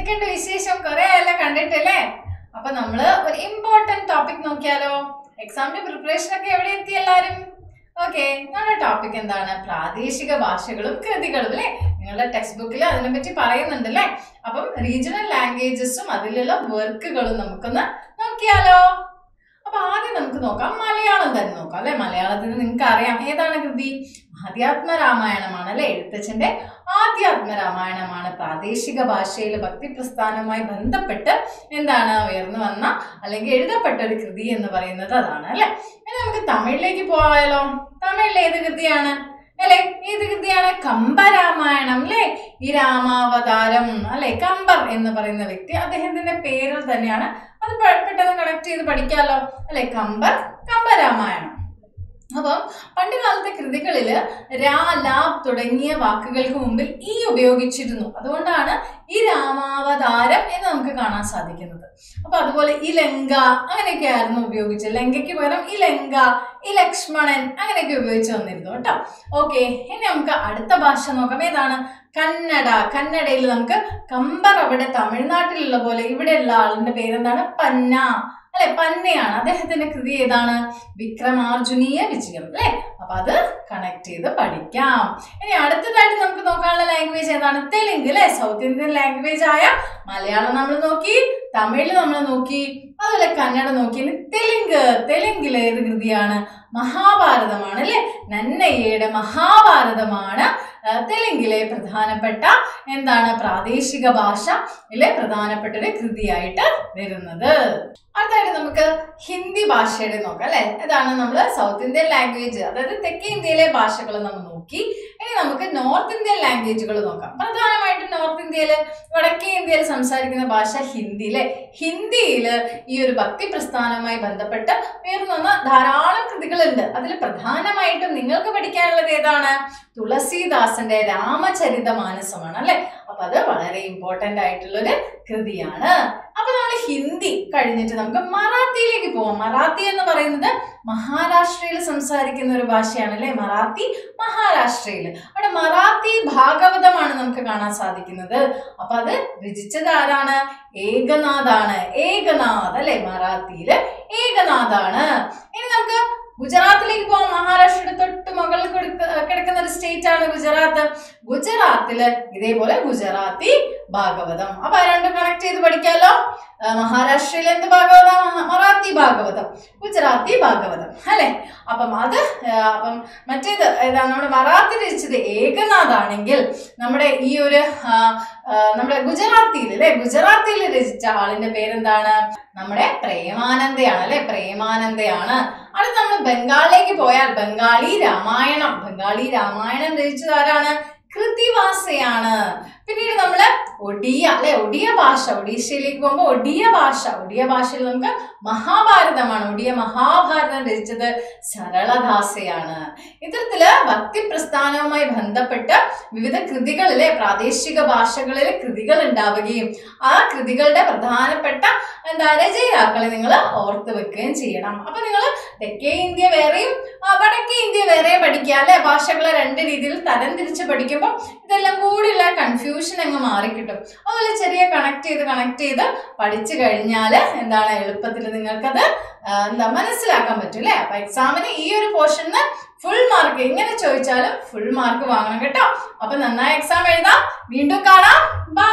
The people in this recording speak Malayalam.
എന്തൊക്കെയുണ്ട് വിശേഷം കുറെ ആയല്ലോ കണ്ടിട്ടല്ലേ അപ്പൊ നമ്മള് ഒരു ഇമ്പോർട്ടന്റ് ടോപ്പിക് നോക്കിയാലോ എക്സാമിന്റെ പ്രിപ്പറേഷൻ ഒക്കെ എവിടെ എത്തി എല്ലാരും ഓക്കെ നമ്മുടെ ടോപ്പിക് എന്താണ് പ്രാദേശിക ഭാഷകളും കൃതികളും അല്ലെ നിങ്ങളുടെ ടെക്സ്റ്റ് ബുക്കിൽ അതിനെപ്പറ്റി പറയുന്നുണ്ട് അല്ലേ അപ്പം റീജിയണൽ ലാംഗ്വേജസും അതിലുള്ള വർക്കുകളും നമുക്കൊന്ന് നോക്കിയാലോ അപ്പൊ ആദ്യം നമുക്ക് നോക്കാം മലയാളം തന്നെ നോക്കാം അല്ലെ മലയാളത്തിന് നിങ്ങൾക്ക് അറിയാം ഏതാണ് കൃതി ആധ്യാത്മ രാമായണമാണ് അല്ലെ എഴുത്തച്ഛന്റെ ആധ്യാത്മ രാമായണമാണ് പ്രാദേശിക ഭാഷയിലെ ഭക്തി പ്രസ്ഥാനവുമായി ബന്ധപ്പെട്ട് എന്താണ് ഉയർന്നു വന്ന അല്ലെങ്കിൽ എഴുതപ്പെട്ട ഒരു കൃതി എന്ന് പറയുന്നത് അതാണ് അല്ലെ ഇനി നമുക്ക് തമിഴിലേക്ക് പോയാലോ തമിഴിൽ ഏത് കൃതിയാണ് അല്ലെ ഏത് കൃതിയാണ് കമ്പരാമായണം അല്ലെ ഈ രാമാവതാരം അല്ലെ കമ്പർ എന്ന് പറയുന്ന വ്യക്തി അദ്ദേഹത്തിന്റെ പേരിൽ തന്നെയാണ് അത് പെ- പെട്ടെന്ന് കണക്ട് ചെയ്ത് പഠിക്കാമല്ലോ അല്ലെ കമ്പർ കമ്പരാമായണം അപ്പം പണ്ട് കാലത്തെ കൃതികളില് രാ ലാബ് തുടങ്ങിയ വാക്കുകൾക്ക് മുമ്പിൽ ഈ ഉപയോഗിച്ചിരുന്നു അതുകൊണ്ടാണ് ഈ രാമാവതാരം എന്ന് നമുക്ക് കാണാൻ സാധിക്കുന്നത് അപ്പൊ അതുപോലെ ഈ ലങ്ക അങ്ങനെയൊക്കെ ആയിരുന്നു ഉപയോഗിച്ചത് ലങ്കയ്ക്ക് പകരം ഈ ലങ്ക ഈ ലക്ഷ്മണൻ അങ്ങനെയൊക്കെ ഉപയോഗിച്ച് വന്നിരുന്നു കേട്ടോ ഓക്കെ ഇനി നമുക്ക് അടുത്ത ഭാഷ നോക്കാം ഏതാണ് കന്നഡ കന്നഡയിൽ നമുക്ക് കമ്പർ അവിടെ തമിഴ്നാട്ടിലുള്ള പോലെ ഇവിടെയുള്ള ആളിന്റെ പേരെന്താണ് പന്ന അല്ലെ പന്നയാണ് അദ്ദേഹത്തിന്റെ കൃതി ഏതാണ് വിക്രമാർജുനീയ വിജയം അല്ലെ അപ്പൊ അത് കണക്ട് ചെയ്ത് പഠിക്കാം ഇനി അടുത്തതായിട്ട് നമുക്ക് നോക്കാനുള്ള ലാംഗ്വേജ് ഏതാണ് തെലുങ്ക് അല്ലെ സൗത്ത് ഇന്ത്യൻ ലാംഗ്വേജ് ആയ മലയാളം നമ്മൾ നോക്കി തമിഴ് നമ്മൾ നോക്കി അതുപോലെ കന്നഡ നോക്കി ഇനി തെലുങ്ക് തെലുങ്കിലെ ഏത് കൃതിയാണ് മഹാഭാരതമാണ് അല്ലെ നന്നയ്യയുടെ മഹാഭാരതമാണ് ആ, തെലുങ്കിലെ പ്രധാനപ്പെട്ട എന്താണ് പ്രാദേശിക ഭാഷയിലെ പ്രധാനപ്പെട്ട ഒരു കൃതിയായിട്ട് വരുന്നത് അടുത്തായിട്ട് നമുക്ക് ഹിന്ദി ഭാഷയുടെ നോക്കാം അല്ലെ ഇതാണ് നമ്മൾ സൗത്ത് ഇന്ത്യൻ ലാംഗ്വേജ് അതായത് തെക്കേ ഇന്ത്യയിലെ ഭാഷകൾ നമ്മൾ നോക്കി ഇനി നമുക്ക് നോർത്ത് ഇന്ത്യൻ ലാംഗ്വേജുകൾ നോക്കാം പ്രധാനമായിട്ടും നോർത്ത് ഇന്ത്യയിൽ വടക്കേ ഇന്ത്യയിൽ സംസാരിക്കുന്ന ഭാഷ ഹിന്ദി അല്ലെ ഹിന്ദിയിൽ ഈ ഒരു ഭക്തി പ്രസ്ഥാനവുമായി ബന്ധപ്പെട്ട് ഉയർന്നു വന്ന ധാരാളം കൃതികളുണ്ട് അതിൽ പ്രധാനമായിട്ടും നിങ്ങൾക്ക് പഠിക്കാനുള്ളത് ഏതാണ് തുളസീദാസന്റെ രാമചരിത മാനസമാണ് അല്ലെ അപ്പൊ അത് വളരെ ഇമ്പോർട്ടന്റ് ആയിട്ടുള്ളൊരു കൃതിയാണ് അപ്പൊ നമ്മൾ ഹിന്ദി കഴിഞ്ഞിട്ട് നമുക്ക് മറാത്തിയിലേക്ക് പോവാം മറാത്തി എന്ന് പറയുന്നത് മഹാരാഷ്ട്രയിൽ സംസാരിക്കുന്ന ഒരു ഭാഷയാണ് അല്ലെ മറാത്തി മഹാരാഷ്ട്രയിൽ അവിടെ മറാത്തി ഭാഗവതമാണ് നമുക്ക് കാണാൻ സാധിക്കുന്നത് അപ്പൊ അത് രചിച്ചത് ആരാണ് ഏകനാഥാണ് ഏകനാഥ് അല്ലെ മറാത്തിയില് ഏകനാഥാണ് ഇനി നമുക്ക് ഗുജറാത്തിലേക്ക് പോവാം മഹാരാഷ്ട്രയുടെ തൊട്ട് മുകളിൽ കൊടുക്ക- കിടക്കുന്ന ഒരു സ്റ്റേറ്റ് ആണ് ഗുജറാത്ത് ഗുജറാത്തില് ഇതേപോലെ ഗുജറാത്തി ഭാഗവതം അപ്പൊ ആ രണ്ടും കണക്ട് ചെയ്ത് പഠിക്കാലോ ആ, മഹാരാഷ്ട്രയിൽ എന്ത് ഭാഗവതം മഹ- മറാത്തി ഭാഗവതം ഗുജറാത്തി ഭാഗവതം അല്ലെ അപ്പം അത് ആ, അപ്പം മറ്റേത് ഏതാ നമ്മുടെ മറാത്തി രചിച്ചത് ഏകനാഥ് ആണെങ്കിൽ നമ്മുടെ ഈ ഒരു ആ, ആ, നമ്മുടെ ഗുജറാത്തിയിൽ അല്ലെ ഗുജറാത്തിയിൽ രചിച്ച ആളിന്റെ പേരെന്താണ് നമ്മുടെ പ്രേമാനന്ദയാണ് അല്ലെ പ്രേമാനന്ദയാണ് അടുത്ത് നമ്മൾ ബംഗാളിലേക്ക് പോയാൽ ബംഗാളി രാമായണം ബംഗാളി രാമായണം രചിച്ചത് ആരാണ് കൃതിവാസയാണ് പിന്നീട് നമ്മള് ഒഡിയ അല്ലെ ഒഡിയ ഭാഷ ഒഡീഷയിലേക്ക് പോകുമ്പോൾ ഒഡിയ ഭാഷ ഒഡിയ ഭാഷയിൽ നമുക്ക് മഹാഭാരതമാണ് ഒഡിയ മഹാഭാരതം രചിച്ചത് സരളദാസയാണ് ഇത്തരത്തില് ഭക്തി പ്രസ്ഥാനവുമായി ബന്ധപ്പെട്ട് വിവിധ കൃതികളിലെ പ്രാദേശിക ഭാഷകളിലെ കൃതികൾ ഉണ്ടാവുകയും ആ കൃതികളുടെ പ്രധാനപ്പെട്ട എന്താ രചയിതാക്കളെ നിങ്ങൾ ഓർത്ത് വെക്കുകയും ചെയ്യണം അപ്പൊ നിങ്ങൾ തെക്കേ ഇന്ത്യ വേറെയും ആ, വടക്കേ ഇന്ത്യ വേറെയും പഠിക്കുക അല്ലെ ഭാഷകളെ രണ്ട് രീതിയിൽ തരം തിരിച്ച് പഠിക്കുമ്പോൾ ഇതെല്ലാം കൂടിയുള്ള കൺഫ്യൂഷൻ അങ്ങ് മാറിക്കിട്ടും അതുപോലെ ചെറിയ കണക്ട് ചെയ്ത് കണക്ട് ചെയ്ത് പഠിച്ചു കഴിഞ്ഞാൽ എന്താണ് എളുപ്പത്തിൽ നിങ്ങൾക്കത് ആ, എന്താ മനസ്സിലാക്കാൻ പറ്റും അല്ലേ അപ്പൊ എക്സാമിന് ഈ ഒരു പോർഷന് ഫുൾ മാർക്ക് എങ്ങനെ ചോദിച്ചാലും ഫുൾ മാർക്ക് വാങ്ങണം കേട്ടോ അപ്പൊ നന്നായി എക്സാം എഴുതാം വീണ്ടും കാണാം ബൈ